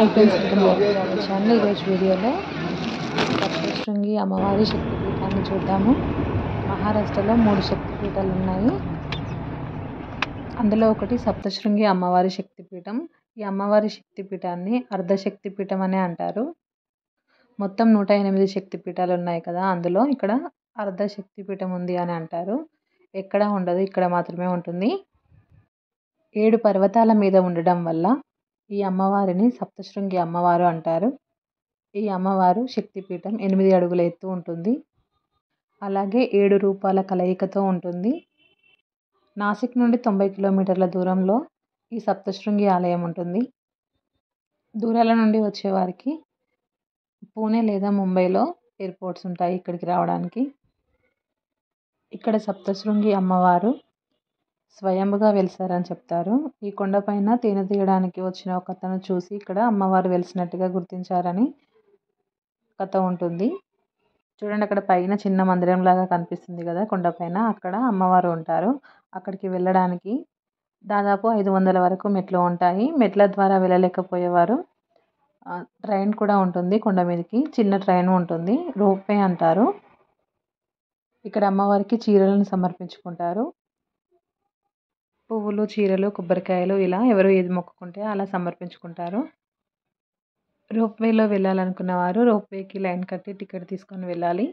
Items వచ్చాను ఈరోజు వీడియోలో సప్తశృంగి అమ్మవారి శక్తిపీఠాన్ని చూద్దాము మహారాష్ట్రలో మూడు శక్తిపీఠాలు ఉన్నాయి అందులో ఒకటి సప్తశృంగి అమ్మవారి శక్తిపీఠం ఈ అమ్మవారి శక్తిపీఠాన్ని అర్ధశక్తిపీఠం అనే అంటారు మొత్తం నూట ఎనిమిది శక్తిపీఠాలు ఉన్నాయి కదా అందులో ఇక్కడ అర్ధ శక్తిపీఠం ఉంది అని అంటారు ఎక్కడ ఉండదు ఇక్కడ మాత్రమే ఉంటుంది ఏడు పర్వతాల మీద ఉండడం వల్ల ఈ అమ్మవారిని సప్తశృంగి అమ్మవారు అంటారు ఈ అమ్మవారు శక్తిపీఠం ఎనిమిది అడుగుల ఎత్తు ఉంటుంది అలాగే ఏడు రూపాల కలయికతో ఉంటుంది నాసిక్ నుండి తొంభై కిలోమీటర్ల దూరంలో ఈ సప్తశృంగి ఆలయం ఉంటుంది దూరాల నుండి వచ్చేవారికి పూణే లేదా ముంబైలో ఎయిర్పోర్ట్స్ ఉంటాయి ఇక్కడికి రావడానికి ఇక్కడ సప్తశృంగి అమ్మవారు స్వయంగా వెలిసారని చెప్తారు ఈ కొండపైన తేనె తీయడానికి వచ్చిన ఒక అతను చూసి ఇక్కడ అమ్మవారు వెలిసినట్టుగా గుర్తించారని కథ ఉంటుంది చూడండి అక్కడ పైన చిన్న మందిరం లాగా కనిపిస్తుంది కదా కొండపైన అక్కడ అమ్మవారు ఉంటారు అక్కడికి వెళ్ళడానికి దాదాపు ఐదు వందల వరకు మెట్లు ఉంటాయి మెట్ల ద్వారా వెళ్ళలేకపోయేవారు ట్రైన్ కూడా ఉంటుంది కొండ మీదకి చిన్న ట్రైన్ ఉంటుంది రోప్వే అంటారు ఇక్కడ అమ్మవారికి చీరలను సమర్పించుకుంటారు పువ్వులు చీరలు కొబ్బరికాయలు ఇలా ఎవరు ఏది మొక్కుకుంటే అలా సమర్పించుకుంటారు రోప్వేలో వెళ్ళాలనుకున్న వారు రోప్వేకి లైన్ కట్టి టికెట్ తీసుకొని వెళ్ళాలి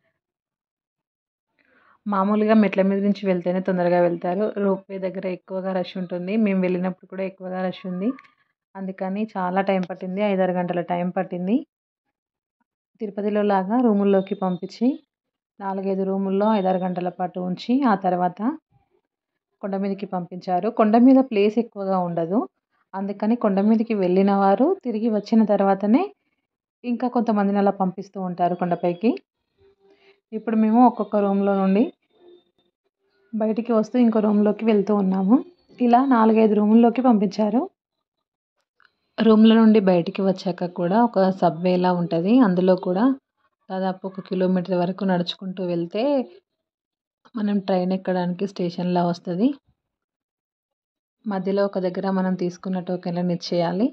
మామూలుగా మెట్ల మీద నుంచి వెళ్తేనే తొందరగా వెళ్తారు రోప్వే దగ్గర ఎక్కువగా రష్ ఉంటుంది మేము వెళ్ళినప్పుడు కూడా ఎక్కువగా రష్ ఉంది అందుకని చాలా టైం పట్టింది ఐదారు గంటల టైం పట్టింది తిరుపతిలో లాగా రూముల్లోకి పంపించి నాలుగైదు రూముల్లో ఐదారు గంటల పాటు ఉంచి ఆ తర్వాత కొండ మీదకి పంపించారు కొండ మీద ప్లేస్ ఎక్కువగా ఉండదు అందుకని కొండ మీదకి వెళ్ళిన వారు తిరిగి వచ్చిన తర్వాతనే ఇంకా కొంతమందిని అలా పంపిస్తూ ఉంటారు కొండపైకి ఇప్పుడు మేము ఒక్కొక్క రూమ్లో నుండి బయటికి వస్తూ ఇంకో రూమ్లోకి వెళ్తూ ఉన్నాము ఇలా నాలుగైదు రూముల్లోకి పంపించారు రూమ్ల నుండి బయటికి వచ్చాక కూడా ఒక సబ్వేలా ఉంటుంది అందులో కూడా దాదాపు ఒక కిలోమీటర్ వరకు నడుచుకుంటూ వెళ్తే మనం ట్రైన్ ఎక్కడానికి స్టేషన్లా వస్తుంది మధ్యలో ఒక దగ్గర మనం తీసుకున్న టోకెన్లను ఇచ్చేయాలి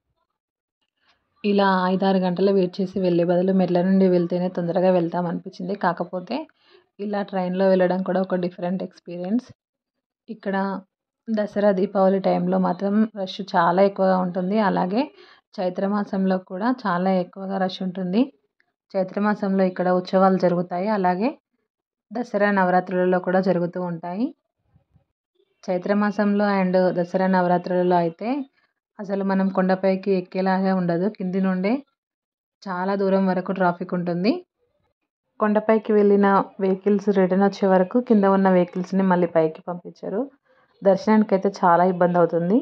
ఇలా ఐదారు గంటలు వెయిట్ చేసి వెళ్ళే బదులు మెట్ల నుండి వెళ్తేనే తొందరగా వెళ్తాం అనిపించింది కాకపోతే ఇలా ట్రైన్లో వెళ్ళడం కూడా ఒక డిఫరెంట్ ఎక్స్పీరియన్స్ ఇక్కడ దసరా దీపావళి టైంలో మాత్రం రష్ చాలా ఎక్కువగా ఉంటుంది అలాగే చైత్రమాసంలో కూడా చాలా ఎక్కువగా రష్ ఉంటుంది చైత్రమాసంలో ఇక్కడ ఉత్సవాలు జరుగుతాయి అలాగే దసరా నవరాత్రులలో కూడా జరుగుతూ ఉంటాయి చైత్రమాసంలో అండ్ దసరా నవరాత్రులలో అయితే అసలు మనం కొండపైకి ఎక్కేలాగా ఉండదు కింది నుండే చాలా దూరం వరకు ట్రాఫిక్ ఉంటుంది కొండపైకి వెళ్ళిన వెహికల్స్ రిటర్న్ వచ్చే వరకు కింద ఉన్న వెహికల్స్ని మళ్ళీ పైకి పంపించారు దర్శనానికి అయితే చాలా ఇబ్బంది అవుతుంది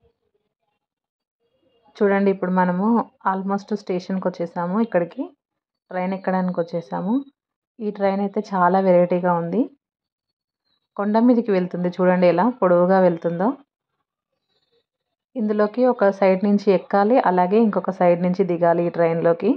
చూడండి ఇప్పుడు మనము ఆల్మోస్ట్ స్టేషన్కి వచ్చేసాము ఇక్కడికి ట్రైన్ ఎక్కడానికి వచ్చేసాము ఈ ట్రైన్ అయితే చాలా వెరైటీగా ఉంది కొండ మీదకి వెళ్తుంది చూడండి ఎలా పొడవుగా వెళ్తుందో ఇందులోకి ఒక సైడ్ నుంచి ఎక్కాలి అలాగే ఇంకొక సైడ్ నుంచి దిగాలి ఈ ట్రైన్లోకి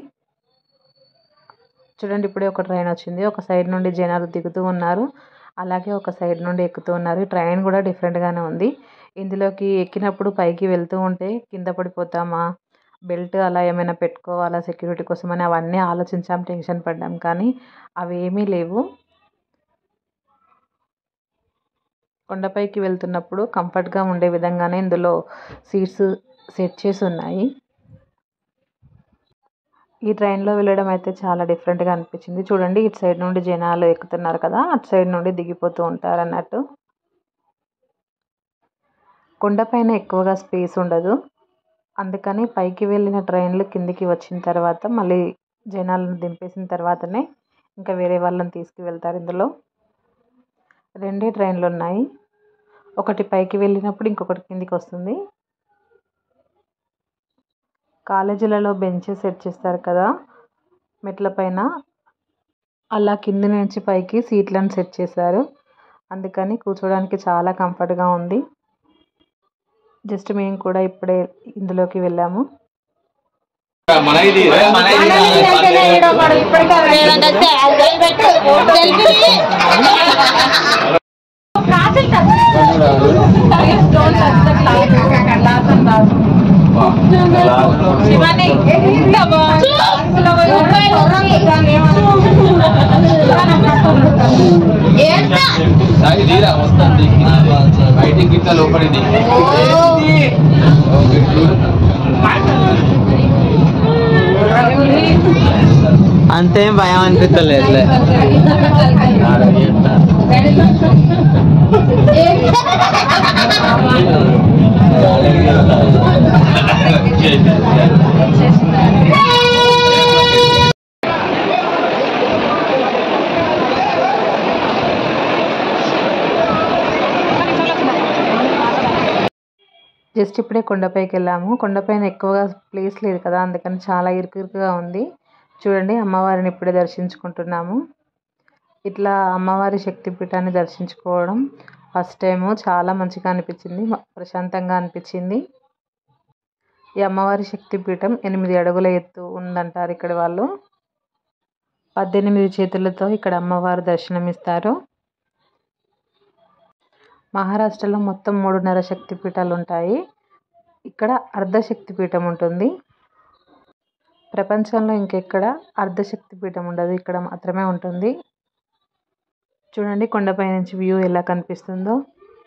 చూడండి ఇప్పుడే ఒక ట్రైన్ వచ్చింది ఒక సైడ్ నుండి జనాలు దిగుతూ ఉన్నారు అలాగే ఒక సైడ్ నుండి ఎక్కుతూ ఉన్నారు ట్రైన్ కూడా డిఫరెంట్గానే ఉంది ఇందులోకి ఎక్కినప్పుడు పైకి వెళ్తూ ఉంటే కింద పడిపోతామా బెల్ట్ అలా ఏమైనా పెట్టుకోవాలా సెక్యూరిటీ కోసం అని అవన్నీ ఆలోచించాం టెన్షన్ పడ్డాం కానీ అవి ఏమీ లేవు కొండపైకి వెళ్తున్నప్పుడు కంఫర్ట్గా ఉండే విధంగానే ఇందులో సీట్స్ సెట్ చేసి ఉన్నాయి ఈ ట్రైన్లో వెళ్ళడం అయితే చాలా డిఫరెంట్గా అనిపించింది చూడండి ఇటు సైడ్ నుండి జనాలు ఎక్కుతున్నారు కదా అటు సైడ్ నుండి దిగిపోతూ ఉంటారు అన్నట్టు కొండపైన ఎక్కువగా స్పేస్ ఉండదు అందుకని పైకి వెళ్ళిన ట్రైన్లు కిందికి వచ్చిన తర్వాత మళ్ళీ జనాలను దింపేసిన తర్వాతనే ఇంకా వేరే వాళ్ళని తీసుకువెళ్తారు ఇందులో రెండే ట్రైన్లు ఉన్నాయి ఒకటి పైకి వెళ్ళినప్పుడు ఇంకొకటి కిందికి వస్తుంది కాలేజీలలో బెంచెస్ సెట్ చేస్తారు కదా మెట్ల పైన అలా కింద నుంచి పైకి సీట్లను సెట్ చేశారు అందుకని కూర్చోడానికి చాలా కంఫర్ట్గా ఉంది జస్ట్ మేము కూడా ఇప్పుడే ఇందులోకి వెళ్ళాము మన ఇది మన Please don't touch the glass. Glass and glass. Shivani Sai తీరా వస్తుంది బయటికి గిట్ల లోపలిది ఓకే చూడు అంతేం భయం అనిపించలేదు జస్ట్ ఇప్పుడే కొండపైకి వెళ్ళాము కొండపైన ఎక్కువగా ప్లేస్ లేదు కదా అందుకని చాలా ఇరుకు ఇరుకుగా ఉంది చూడండి అమ్మవారిని ఇప్పుడే దర్శించుకుంటున్నాము ఇట్లా అమ్మవారి శక్తిపీఠాన్ని దర్శించుకోవడం ఫస్ట్ టైము చాలా మంచిగా అనిపించింది మ- ప్రశాంతంగా అనిపించింది ఈ అమ్మవారి శక్తిపీఠం ఎనిమిది అడుగుల ఎత్తు ఉందంటారు ఇక్కడ వాళ్ళు పద్దెనిమిది చేతులతో ఇక్కడ అమ్మవారు దర్శనమిస్తారు మహారాష్ట్రలో మొత్తం మూడున్నర శక్తిపీఠాలు ఉంటాయి ఇక్కడ అర్ధ శక్తిపీఠం ఉంటుంది ప్రపంచంలో ఇంకెక్కడ అర్ధ శక్తిపీఠం ఉండదు ఇక్కడ మాత్రమే ఉంటుంది చూడండి కొండపై నుంచి వ్యూ ఎలా కనిపిస్తుందో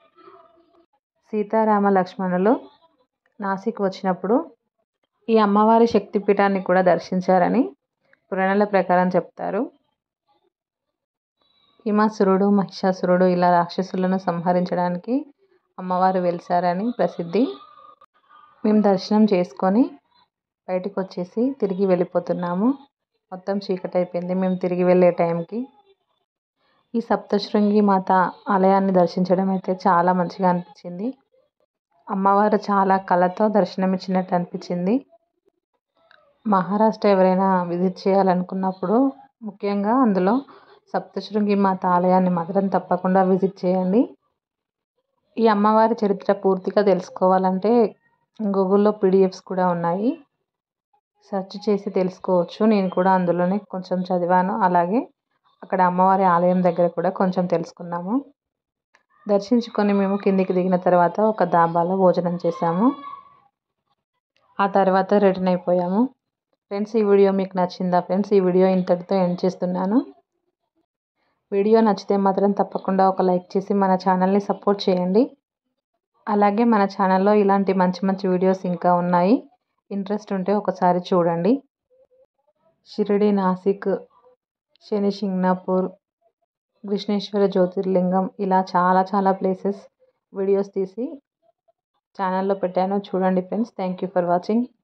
సీతారామ లక్ష్మణులు నాసిక్ వచ్చినప్పుడు ఈ అమ్మవారి శక్తిపీఠాన్ని కూడా దర్శించారని పురాణాల ప్రకారం చెప్తారు హిమాసురుడు మహిషాసురుడు ఇలా రాక్షసులను సంహరించడానికి అమ్మవారు వెలిసారని ప్రసిద్ధి మేము దర్శనం చేసుకొని బయటకు వచ్చేసి తిరిగి వెళ్ళిపోతున్నాము మొత్తం చీకటి అయిపోయింది మేము తిరిగి వెళ్ళే టైంకి ఈ సప్తశృంగి మాత ఆలయాన్ని దర్శించడం అయితే చాలా మంచిగా అనిపించింది అమ్మవారు చాలా కళతో దర్శనమిచ్చినట్టు అనిపించింది మహారాష్ట్ర ఎవరైనా విజిట్ చేయాలనుకున్నప్పుడు ముఖ్యంగా అందులో సప్తశృంగి మాత ఆలయాన్ని మాత్రం తప్పకుండా విజిట్ చేయండి ఈ అమ్మవారి చరిత్ర పూర్తిగా తెలుసుకోవాలంటే గూగుల్లో పీడిఎఫ్స్ కూడా ఉన్నాయి సెర్చ్ చేసి తెలుసుకోవచ్చు నేను కూడా అందులోనే కొంచెం చదివాను అలాగే అక్కడ అమ్మవారి ఆలయం దగ్గర కూడా కొంచెం తెలుసుకున్నాము దర్శించుకొని మేము కిందికి దిగిన తర్వాత ఒక దాబాలో భోజనం చేశాము ఆ తర్వాత రిటర్న్ అయిపోయాము ఫ్రెండ్స్ ఈ వీడియో మీకు నచ్చిందా ఫ్రెండ్స్ ఈ వీడియో ఇంతటితో ఎండ్ చేస్తున్నాను వీడియో నచ్చితే మాత్రం తప్పకుండా ఒక లైక్ చేసి మన ఛానల్ని సపోర్ట్ చేయండి అలాగే మన ఛానల్లో ఇలాంటి మంచి మంచి వీడియోస్ ఇంకా ఉన్నాయి ఇంట్రెస్ట్ ఉంటే ఒకసారి చూడండి షిరిడి నాసిక్ శని సింగ్నాపూర్ కృష్ణేశ్వర జ్యోతిర్లింగం ఇలా చాలా చాలా ప్లేసెస్ వీడియోస్ తీసి ఛానల్లో పెట్టాను చూడండి friends thank you for watching